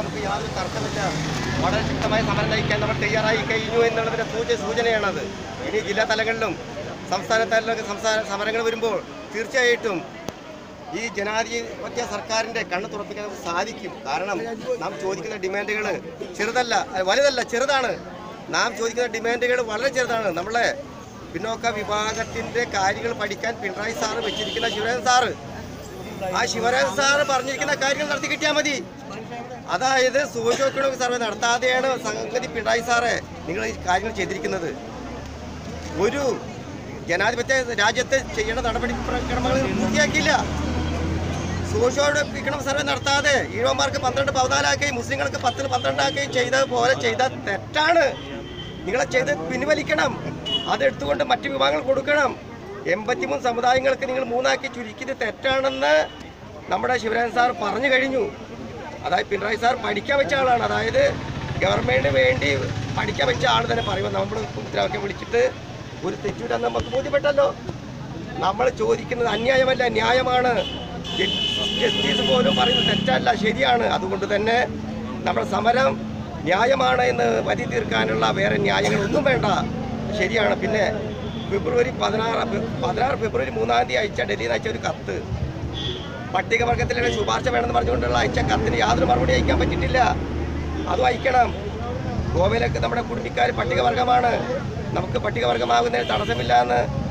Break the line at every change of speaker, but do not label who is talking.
നമുക്ക് യാതൊരു തർക്കമില്ല വളരെ ശക്തമായ സമരം നയിക്കാൻ നമ്മൾ തയ്യാറായി കഴിഞ്ഞു എന്നുള്ളതിന്റെ സൂചന സൂചനയാണത് ഇനി ജില്ലാ തലങ്ങളിലും സംസ്ഥാന തലങ്ങളിലൊക്കെ സംസ്ഥാന സമരങ്ങൾ വരുമ്പോൾ തീർച്ചയായിട്ടും ഈ ജനാധിപത്യ സർക്കാരിന്റെ കണ്ണ് തുറപ്പിക്കാൻ നമുക്ക് സാധിക്കും കാരണം നാം ചോദിക്കുന്ന ഡിമാൻഡുകൾ ചെറുതല്ല അഹ് വലുതല്ല ചെറുതാണ് നാം ചോദിക്കുന്ന ഡിമാൻഡുകൾ വളരെ ചെറുതാണ് നമ്മളെ പിന്നോക്ക വിഭാഗത്തിന്റെ കാര്യങ്ങൾ പഠിക്കാൻ പിണറായി സാറ് വെച്ചിരിക്കുന്ന ശിവരാജൻ സാറ് ആ ശിവരാജൻ സാറ് പറഞ്ഞിരിക്കുന്ന കാര്യങ്ങൾ നടത്തി കിട്ടിയാൽ മതി അതായത് സോഷ്യോ എക്കണോമിക് സർവേ നടത്താതെയാണ് സംഗതി പിണറായി സാറെ നിങ്ങൾ ഈ കാര്യങ്ങൾ ചെയ്തിരിക്കുന്നത് ഒരു ജനാധിപത്യ രാജ്യത്ത് ചെയ്യേണ്ട നടപടി ക്രമങ്ങൾ പൂർത്തിയാക്കിയില്ല സോഷ്യോയുടെ എക്കണോമിക് സർവേ നടത്താതെ ഈഴവന്മാർക്ക് പന്ത്രണ്ട് പതിനാലാക്കുകയും മുസ്ലിങ്ങൾക്ക് പത്തിന് പന്ത്രണ്ടാക്കുകയും ചെയ്തതുപോലെ ചെയ്ത തെറ്റാണ് നിങ്ങളെ ചെയ്ത് പിൻവലിക്കണം അതെടുത്തുകൊണ്ട് മറ്റു വിഭാഗങ്ങൾ കൊടുക്കണം എൺപത്തിമൂന്ന് സമുദായങ്ങൾക്ക് നിങ്ങൾ മൂന്നാക്കി ചുരുക്കിയത് തെറ്റാണെന്ന് നമ്മുടെ ശിവരാജൻ സാർ പറഞ്ഞു കഴിഞ്ഞു അതായത് പിണറായി സാർ പഠിക്കാൻ വെച്ച ആളാണ് അതായത് ഗവൺമെന്റിന് വേണ്ടി പഠിക്കാൻ വെച്ച ആൾ തന്നെ പറയുമ്പോൾ നമ്മൾ മുദ്രാവാക്യം വിളിച്ചിട്ട് ഒരു തെറ്റുണ്ടെന്ന് നമുക്ക് ബോധ്യപ്പെട്ടല്ലോ നമ്മൾ ചോദിക്കുന്നത് അന്യായമല്ല ന്യായമാണ് ജ- ജസ്റ്റിസ് പോലും പറയുന്നത് തെറ്റല്ല ശരിയാണ് അതുകൊണ്ട് തന്നെ നമ്മുടെ സമരം ന്യായമാണ് എന്ന് വരി തീർക്കാനുള്ള വേറെ ന്യായങ്ങളൊന്നും വേണ്ട ശരിയാണ് പിന്നെ ഫെബ്രുവരി പതിനാറ് ഫെ- പതിനാറ് ഫെബ്രുവരി മൂന്നാം തീയതി അയച്ച ഡൽഹിയിൽ നിന്ന് അയച്ച ഒരു കത്ത് പട്ടികവർഗത്തിലെ ശുപാർശ വേണമെന്ന് പറഞ്ഞുകൊണ്ടുള്ള അയച്ച കത്തിന് യാതൊരു മറുപടി അയക്കാൻ പറ്റിയിട്ടില്ല അതും അയക്കണം ഗോവയിലൊക്കെ നമ്മുടെ കുടുംബക്കാർ പട്ടികവർഗമാണ് നമുക്ക് പട്ടികവർഗമാകുന്നതിന് തടസ്സമില്ല എന്ന്